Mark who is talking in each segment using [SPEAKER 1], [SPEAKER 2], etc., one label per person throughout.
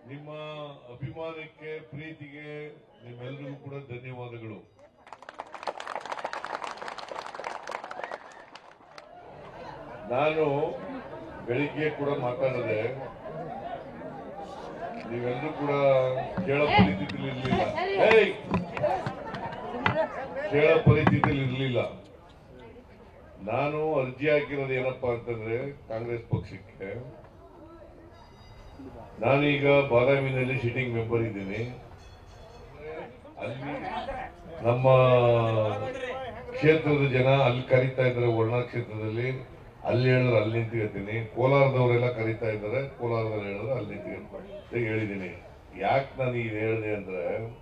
[SPEAKER 1] ನಿಮ್ಮ ಅಭಿಮಾನಕ್ಕೆ ಪ್ರೀತಿಗೆ ನಿಮ್ಮೆಲ್ಲರಿಗೂ ಕೂಡ ಧನ್ಯವಾದಗಳು ನಾನು ಬೆಳಿಗ್ಗೆ ಕೂಡ ಮಾತಾಡಿದೆ ನೀವೆಲ್ಲರೂ ಕೂಡ ಕೇಳೋ ಪರಿಸ್ಥಿತಿಯಲ್ಲಿ ಇರಲಿಲ್ಲ ಏಯ್! ಕೇಳೋ ಪರಿಸ್ಥಿತಿಯಲ್ಲಿ ಇರಲಿಲ್ಲ ನಾನು ಅರ್ಜಿ ಹಾಕಿರೋದು ಏನಪ್ಪಾ ಅಂತಂದ್ರೆ ಕಾಂಗ್ರೆಸ್ ಪಕ್ಷಕ್ಕೆ ನಾನೀಗ ಬಾದಾಮಿನಲ್ಲಿ ಸಿಟ್ಟಿಂಗ್ ಮೆಂಬರ್ ಇದ್ದೀನಿ ಅಲ್ಲಿ ನಮ್ಮ ಕ್ಷೇತ್ರದ ಜನ ಅಲ್ಲಿ ಕರೀತಾ ಇದ್ದಾರೆ ವರ್ಣ ಕ್ಷೇತ್ರದಲ್ಲಿ ಅಲ್ಲಿ ಹೇಳಿದ್ರೆ ಅಲ್ಲಿ ನಿಂತ್ಕೊತೀನಿ ಕೋಲಾರದವರೆಲ್ಲ ಕರೀತಾ ಇದ್ದಾರೆ ಕೋಲಾರದಲ್ಲಿ ಹೇಳಿದ್ರೆ ಅಲ್ಲಿ ನಿಂತ್ಕೊತೀನಿ ಅಂತ ಹೇಳಿದ್ದೀನಿ ಯಾಕೆ ನಾನು ಇದು ಹೇಳಿದೆ ಅಂದ್ರೆ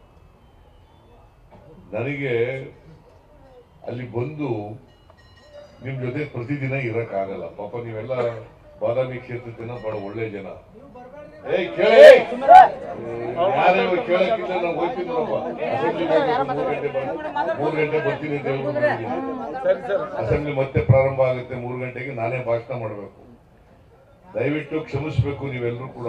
[SPEAKER 1] ನನಗೆ ಅಲ್ಲಿ ಬಂದು ನಿಮ್ ಜೊತೆ ಪ್ರತಿದಿನ ಇರಕ್ಕಾಗಲ್ಲ ಪಾಪ ನೀವೆಲ್ಲ ಬಾದಾಮಿ ಕ್ಷೇತ್ರದ ಜನ ಬಹಳ ಒಳ್ಳೆ ಜನ ಏಯ್ ಕೇಳಿ ಯಾರು ಕೇಳಕ್ಕಿಲ್ಲ ನಾವು ಹೋಗ್ತೀನಿ ನೋಡಪ್ಪ ಅಸೆಂಬ್ಲಿ ಮೂರು ಗಂಟೆ ಬರ್- ಮೂರು ಗಂಟೆ ಬರ್ತೀನಿ ಅಂತ ಹೇಳ್ಬಿಟ್ಟು ಬಂದಿದ್ದೀನಿ. ಅಸೆಂಬ್ಲಿ ಮತ್ತೆ ಪ್ರಾರಂಭ ಆಗುತ್ತೆ ಮೂರು ಗಂಟೆಗೆ ನಾನೇ ಭಾಷಣ ಮಾಡಬೇಕು ದಯವಿಟ್ಟು ಕ್ಷಮಿಸ್ಬೇಕು ನೀವೆಲ್ಲರೂ ಕೂಡ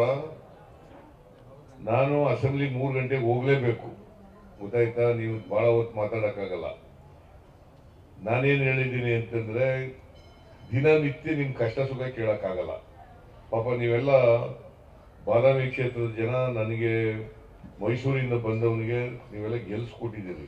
[SPEAKER 1] ನಾನು ಅಸೆಂಬ್ಲಿ ಮೂರು ಗಂಟೆಗೆ ಹೋಗ್ಲೇಬೇಕು ಗೊತ್ತಾಯ್ತಾ ನೀವು ಬಹಳ ಹೊತ್ತು ಮಾತಾಡಕ್ಕಾಗಲ್ಲ ನಾನೇನ್ ಹೇಳಿದ್ದೀನಿ ಅಂತಂದ್ರೆ ದಿನನಿತ್ಯ ನಿಮ್ ಕಷ್ಟ ಸುಖ ಕೇಳಕ್ಕಾಗಲ್ಲ ಪಾಪ ನೀವೆಲ್ಲ ಬಾದಾಮಿ ಕ್ಷೇತ್ರದ ಜನ ನನಗೆ ಮೈಸೂರಿಂದ ಬಂದವನಿಗೆ ನೀವೆಲ್ಲ ಗೆಲ್ಸ್ಕೊಟ್ಟಿದ್ದೀರಿ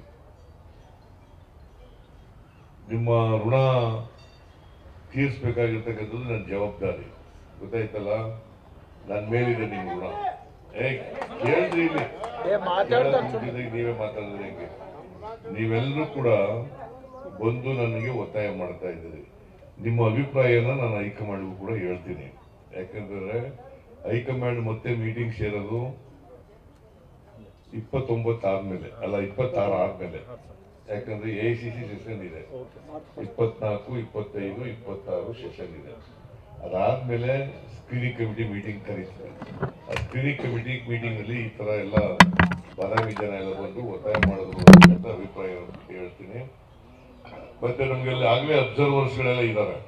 [SPEAKER 1] ನಿಮ್ಮ ಋಣ ತೀರಿಸ್ಬೇಕಾಗಿರ್ತಕ್ಕಂಥದ್ದು ನನ್ನ ಜವಾಬ್ದಾರಿ ಗೊತ್ತಾಯ್ತಲ್ಲ ನನ್ನ ಮೇಲಿದೆ ನಿಮ್ಮ ಋಣ ಏ ಕೇಳ್ರಿ ಇಲ್ಲಿ ಕೇಳೋದ್ ಮುಗ್ದಿದ್ದಾಗ ನೀವೇ ಮಾತಾಡಿದ್ರೆ ಹೆಂಗೆ ನೀವೆಲ್ಲರೂ ಕೂಡ ಬಂದು ನನಗೆ ಒತ್ತಾಯ ಮಾಡ್ತಾ ಇದ್ದೀರಿ ನಿಮ್ಮ ಅಭಿಪ್ರಾಯನ ನಾನು ಹೈಕಮಾಂಡ್ಗೂ ಕೂಡ ಹೇಳ್ತೀನಿ ಯಾಕಂದ್ರೆ ಹೈಕಮಾಂಡ್ ಮತ್ತೆ ಮೀಟಿಂಗ್ ಸೇರೋದು ಇಪ್ಪತ್ತೊಂಬತ್ತು ಆದ್ಮೇಲೆ ಅಲ್ಲ ಇಪ್ಪತ್ತಾರು ಆದ್ಮೇಲೆ ಯಾಕಂದ್ರೆ ಎ ಸಿ ಸಿ ಸೆಷನ್ ಇದೆ ಇಪ್ಪತ್ನಾಲ್ಕು ಇಪ್ಪತ್ತೈದು ಇಪ್ಪತ್ತಾರು ಸೆಷನ್ ಇದೆ ಅದಾದ್ಮೇಲೆ ಸ್ಕ್ರೀನಿಂಗ್ ಕಮಿಟಿ ಮೀಟಿಂಗ್ ಕರೀತಾರೆ ಆ ಸ್ಕ್ರೀನಿಂಗ್ ಕಮಿಟಿ ಮೀಟಿಂಗ್ ಅಲ್ಲಿ ಈ ತರ ಎಲ್ಲ ಬಾದಾಮಿ ಜನ ಎಲ್ಲ ಬಂದು ಒತ್ತಾಯ ಮಾಡಿದ್ರು ಅಂತ ಅಭಿಪ್ರಾಯ ಹೇಳ್ತೀನಿ ಮತ್ತೆ ನಮ್ಗೆ ಅಲ್ಲಿ ಆಗ್ಲೇ ಅಬ್ಸರ್ವರ್ಸ್ ಗಳೆಲ್ಲ ಇದ್ದಾರೆ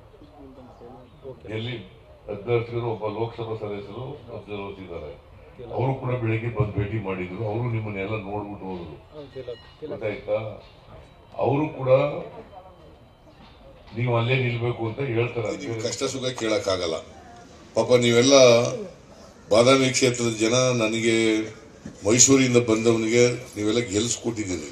[SPEAKER 1] ಎಲ್ಲಿ ಅಬ್ಸರ್ವರ್ಸ್ ಒಬ್ಬ ಲೋಕಸಭಾ ಸದಸ್ಯರು ಅಬ್ಸರ್ವರ್ಸ್ ಇದ್ದಾರೆ ಅವರು ಕೂಡ ಬೆಳಿಗ್ಗೆ ಬಂದು ಭೇಟಿ ಮಾಡಿದ್ರು ಅವರು ನಿಮ್ಮನ್ನೆಲ್ಲ ನೋಡ್ಬಿಟ್ಟು ಹೋದ್ರು ಗೊತ್ತಾಯ್ತಾ ಅವರು ಕೂಡ ನೀವು ಅಲ್ಲೇ ನಿಲ್ಬೇಕು ಅಂತ ಹೇಳ್ತಾರೆ
[SPEAKER 2] ನಿಮ್ ಕಷ್ಟ ಸುಖ ಕೇಳಕ್ಕಾಗಲ್ಲ ಪಾಪ ನೀವೆಲ್ಲ ಬಾದಾಮಿ ಕ್ಷೇತ್ರದ ಜನ ನನಗೆ ಮೈಸೂರಿಂದ ಬಂದವನಿಗೆ ನೀವೆಲ್ಲ ಗೆಲ್ಸ್ಕೊಟ್ಟಿದ್ದೀರಿ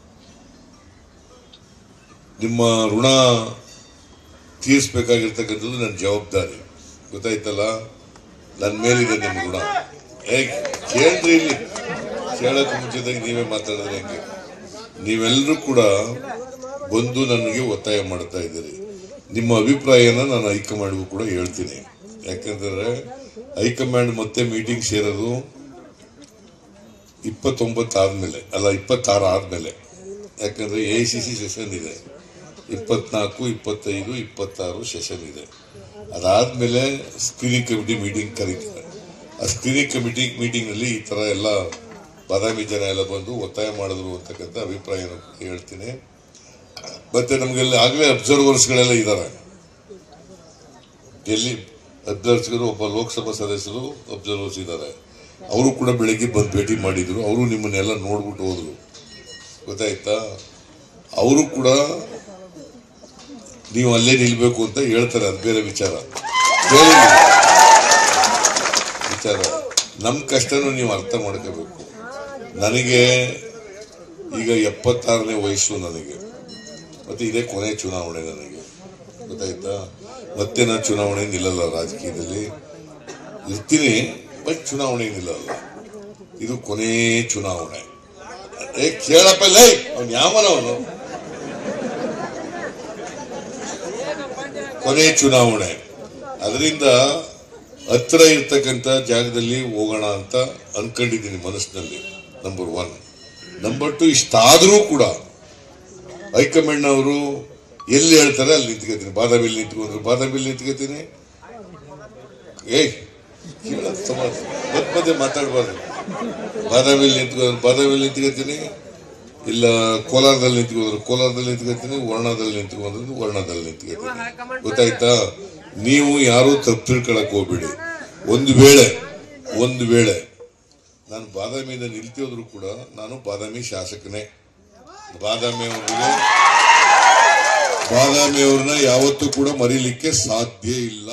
[SPEAKER 2] ನಿಮ್ಮ ಋಣ ತೀರಿಸ್ಬೇಕಾಗಿರ್ತಕ್ಕಂಥದ್ದು ನನ್ನ ಜವಾಬ್ದಾರಿ ಗೊತ್ತಾಯ್ತಲ್ಲ ನನ್ನ ಮೇಲಿದೆ ನಿಮ್ಮ ಋಣ ಏ ಕೇಳ್ರಿ ಇಲ್ಲಿ ಕೇಳೋಕೆ ಮುಂಚಿದಾಗ ನೀವೇ ಮಾತಾಡಿದ್ರೆ ಹೆಂಗೆ ನೀವೆಲ್ಲರೂ ಕೂಡ ಬಂದು ನನಗೆ ಒತ್ತಾಯ ಮಾಡ್ತಾ ಇದ್ದೀರಿ ನಿಮ್ಮ ಅಭಿಪ್ರಾಯನ ನಾನು ಹೈಕಮಾಂಡ್ಗೂ ಕೂಡ ಹೇಳ್ತೀನಿ ಯಾಕಂದ್ರೆ ಹೈಕಮಾಂಡ್ ಮತ್ತೆ ಮೀಟಿಂಗ್ ಸೇರೋದು ಇಪ್ಪತ್ತೊಂಬತ್ತು ಆದ್ಮೇಲೆ ಅಲ್ಲ ಇಪ್ಪತ್ತಾರು ಆದ್ಮೇಲೆ ಯಾಕಂದ್ರೆ ಎ ಸಿ ಸಿ ಸೆಷನ್ ಇದೆ ಇಪ್ಪತ್ನಾಲ್ಕು ಇಪ್ಪತ್ತೈದು ಇಪ್ಪತ್ತಾರು ಸೆಷನ್ ಇದೆ ಅದಾದ್ಮೇಲೆ ಸ್ಕ್ರೀನಿಂಗ್ ಕಮಿಟಿ ಮೀಟಿಂಗ್ ಕರೀತಾರೆ ಆ ಸ್ಕ್ರೀನಿಂಗ್ ಕಮಿಟಿ ಮೀಟಿಂಗ್ ನಲ್ಲಿ ಈ ತರ ಎಲ್ಲ ಬಾದಾಮಿ ಜನ ಎಲ್ಲ ಬಂದು ಒತ್ತಾಯ ಮಾಡಿದ್ರು ಅಂತಕ್ಕಂಥ ಅಭಿಪ್ರಾಯ ಹೇಳ್ತೀನಿ ಮತ್ತೆ ನಮ್ಗೆಲ್ಲ ಆಗ್ಲೇ ಅಬ್ಸರ್ವರ್ಸ್ ಗಳೆಲ್ಲ ಇದ್ದಾರೆ ಡೆಲ್ಲಿ ಅಬ್ಸರ್ವರ್ಸ್ಗಳು ಒಬ್ಬ ಲೋಕಸಭಾ ಸದಸ್ಯರು ಅಬ್ಸರ್ವರ್ಸ್ ಇದ್ದಾರೆ ಅವರು ಕೂಡ ಬೆಳಿಗ್ಗೆ ಬಂದು ಭೇಟಿ ಮಾಡಿದ್ರು ಅವರು ನಿಮ್ಮನ್ನೆಲ್ಲ ನೋಡ್ಬಿಟ್ಟು ಹೋದ್ರು ಗೊತ್ತಾಯ್ತಾ ಅವರು ಕೂಡ ನೀವು ಅಲ್ಲೇ ನಿಲ್ಬೇಕು ಅಂತ ಹೇಳ್ತಾರೆ ಅದು ಬೇರೆ ವಿಚಾರ ಬೇರೆ ವಿಚಾರ ನಮ್ಮ ಕಷ್ಟನೂ ನೀವು ಅರ್ಥ ಮಾಡ್ಕೋಬೇಕು ನನಗೆ ಈಗ ಎಪ್ಪತ್ತಾರನೇ ವಯಸ್ಸು ನನಗೆ ಮತ್ತೆ ಇದೇ ಕೊನೆ ಚುನಾವಣೆ ನನಗೆ ಗೊತ್ತಾಯ್ತಾ ಮತ್ತೆ ನಾನು ಚುನಾವಣೆ ನಿಲ್ಲಲ್ಲ ರಾಜಕೀಯದಲ್ಲಿ ಇರ್ತೀನಿ ಬಟ್ ಚುನಾವಣೆ ನಿಲ್ಲಲ್ಲ ಇದು ಕೊನೆ ಚುನಾವಣೆ ಏ ಕೇಳಪ್ಪ ಲೈ ಅವ್ನು ಯಾವನ ಅವನು ಕೊನೆ ಚುನಾವಣೆ ಅದರಿಂದ ಹತ್ರ ಇರ್ತಕ್ಕಂಥ ಜಾಗದಲ್ಲಿ ಹೋಗೋಣ ಅಂತ ಅನ್ಕೊಂಡಿದ್ದೀನಿ ಮನಸ್ಸಿನಲ್ಲಿ ನಂಬರ್ ಒನ್ ನಂಬರ್ ಟು ಇಷ್ಟಾದರೂ ಕೂಡ ಹೈಕಮಾಂಡ್ ಅವರು ಎಲ್ಲಿ ಹೇಳ್ತಾರೆ ಅಲ್ಲಿ ನಿಂತ್ಕೋತೀನಿ ಬಾದಾಮಿಲಿ ನಿಂತ್ಕೊಂಡ್ರು ಬಾದಾಮಿಲಿ ನಿಂತ್ಕೋತೀನಿ ಏಯ್ ಕೇಳೋದು ಸಮಾಜ ಮಧ್ಯ ಮಧ್ಯೆ ಮಾತಾಡಬಾರ್ದು ಬಾದಾಮಿಲಿ ನಿಂತ್ಕೊಂಡ್ರು ಬಾದಾಮಿಲಿ ನಿಂತ್ಕೋತೀನಿ ಇಲ್ಲ ಕೋಲಾರದಲ್ಲಿ ನಿಂತ್ಕೊಂಡ್ರು ಕೋಲಾರದಲ್ಲಿ ನಿಂತ್ಕೋತೀನಿ ವರ್ಣದಲ್ಲಿ ನಿಂತ್ಕೊಂಡ್ರು ವರ್ಣದಲ್ಲಿ ನಿಂತ್ಕೋತೀನಿ ಗೊತ್ತಾಯ್ತಾ ನೀವು ಯಾರು ತಪ್ಪು ತಿಳ್ಕೊಳಕ್ ಹೋಗ್ಬೇಡಿ ಒಂದು ವೇಳೆ ಒಂದು ವೇಳೆ ನಾನು ಬಾದಾಮಿಯಿಂದ ನಿಲ್ತಿ ಹೋದ್ರು ಕೂಡ ನಾನು ಬಾದಾಮಿ ಶಾಸಕನೇ ಬಾದಾಮಿ ಅವರಿಗೆ ಬಾದಾಮಿ ಅವ್ರನ್ನ ಯಾವತ್ತೂ ಕೂಡ ಮರೀಲಿಕ್ಕೆ ಸಾಧ್ಯ ಇಲ್ಲ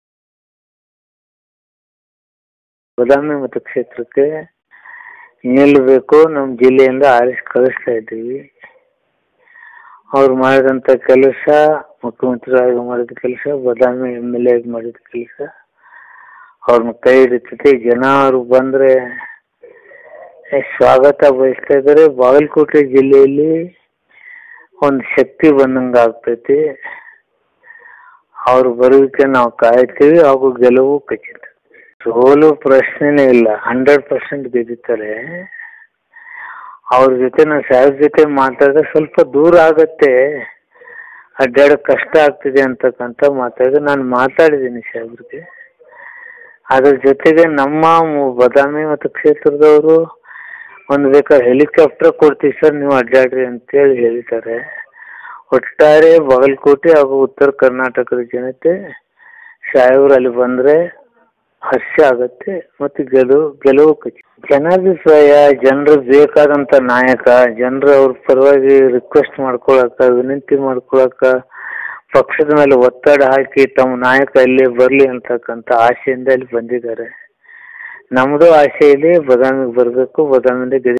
[SPEAKER 3] ಬಾದಾಮಿ ಮತಕ್ಷೇತ್ರಕ್ಕೆ ನಿಲ್ಲಬೇಕು ನಮ್ಮ ಜಿಲ್ಲೆಯಿಂದ ಆರಿಸಿ ಕಳಿಸ್ತಾ ಇದ್ದೀವಿ ಅವ್ರು ಮಾಡಿದಂಥ ಕೆಲಸ ಮುಖ್ಯಮಂತ್ರಿಯಾಗಿ ಮಾಡಿದ ಕೆಲಸ ಬಾದಾಮಿ ಎಮ್ ಎಲ್ ಎ ಮಾಡಿದ ಕೆಲಸ ಅವ್ರನ್ನ ಕೈ ಹಿಡಿತೈತಿ ಜನ ಅವರು ಬಂದರೆ ಸ್ವಾಗತ ಬಯಸ್ತಾ ಇದ್ದಾರೆ ಬಾಗಲಕೋಟೆ ಜಿಲ್ಲೆಯಲ್ಲಿ ಒಂದು ಶಕ್ತಿ ಬಂದಂಗೆ ಆಗ್ತೈತಿ ಅವ್ರು ಬರುವಿಕೆ ನಾವು ಕಾಯ್ತೀವಿ ಹಾಗೂ ಗೆಲುವು ಖಚಿತ ಸೋಲು ಪ್ರಶ್ನೆನೇ ಇಲ್ಲ ಹಂಡ್ರೆಡ್ ಪರ್ಸೆಂಟ್ ಗೆದ್ದಿದ್ದಾರೆ ಅವ್ರ ಜೊತೆ ನಾನು ಸಾಹೇಬ್ ಜೊತೆ ಮಾತಾಡಿದ್ರೆ ಸ್ವಲ್ಪ ದೂರ ಆಗತ್ತೆ ಅಡ್ಡಾಡೋಕೆ ಕಷ್ಟ ಆಗ್ತಿದೆ ಅಂತಕ್ಕಂಥ ಮಾತಾಡಿದ್ರೆ ನಾನು ಮಾತಾಡಿದ್ದೀನಿ ಸಾಹೇಬ್ರಿಗೆ ಅದ್ರ ಜೊತೆಗೆ ನಮ್ಮ ಮು- ಬಾದಾಮಿ ಮತ್ತು ಕ್ಷೇತ್ರದವರು ಒಂದು ಬೇಕಾದ್ರೆ ಹೆಲಿಕಾಪ್ಟರ್ ಕೊಡ್ತೀವಿ ಸರ್ ನೀವು ಅಡ್ಡಾಡ್ರಿ ಅಂತೇಳಿ ಹೇಳಿದ್ದಾರೆ ಒಟ್ಟಾರೆ ಬಾಗಲಕೋಟೆ ಹಾಗೂ ಉತ್ತರ ಕರ್ನಾಟಕದ ಜನತೆ ಸಾಹೇಬ್ರು ಅಲ್ಲಿ ಬಂದರೆ ಹರ್ಷ ಆಗತ್ತೆ ಮತ್ತು ಗೆಲುವು ಗೆಲುವು ಖಚಿತ ಜನಾಭಿಪ್ರಾಯ ಜನರು ಬೇಕಾದಂಥ ನಾಯಕ ಜನರು ಅವ್ರ ಪರವಾಗಿ ರಿಕ್ವೆಸ್ಟ್ ಮಾಡ್ಕೊಳಕ ವಿನಂತಿ ಮಾಡ್ಕೊಳಕ ಪಕ್ಷದ ಮೇಲೆ ಒತ್ತಡ ಹಾಕಿ ತಮ್ಮ ನಾಯಕ ಇಲ್ಲೇ ಬರಲಿ ಅಂತಕ್ಕಂಥ ಆಸೆಯಿಂದ ಇಲ್ಲಿ ಬಂದಿದ್ದಾರೆ ನಮ್ಮದು ಆಸೆ ಇದೆ ಬಾದಾಮಿಗೆ ಬರಬೇಕು ಬಾದಾಮಿಯಿಂದ ಗೆದ್ದು